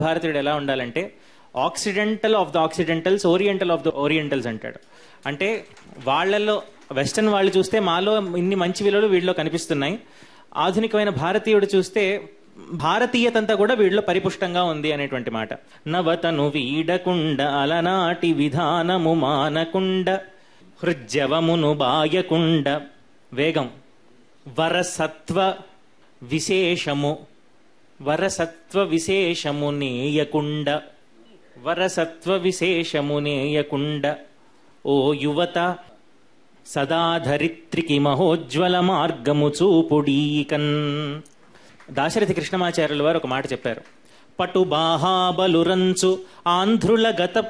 భారతీయుడు ఎలా ఉండాలంటే occidental of the occidentals oriental of the orientals అంటాడు అంటే వాళ్ళల్లో వెస్టర్న్ వాళ్ళు చూస్తే మాలో ఇన్ని మంచి విలువలు వీళ్ళలో కనిపిస్తున్నాయి ఆధునికమైన భారతీయుడు చూస్తే భారతీయతంతా కూడా వీళ్ళలో పరిపుష్టంగా ఉంది అనేటువంటి మాట నవతను వీడకుండ అలనాటి విధానము మానకుండ హృజ్జవమును బాయకుండ వేగం వరసత్వ విశేషము వరసత్వ విశేషము నేయకుండ వరసత్వ విశేషము నేయకుండ ఓ యువత సదాధరిత్రికి మహోజ్వల మార్గము చూపుడీకన్ దాశరథి కృష్ణమాచార్యుల వారు ఒక మాట చెప్పారు పటు బాహాబలురంచు ఆంధ్రుల గత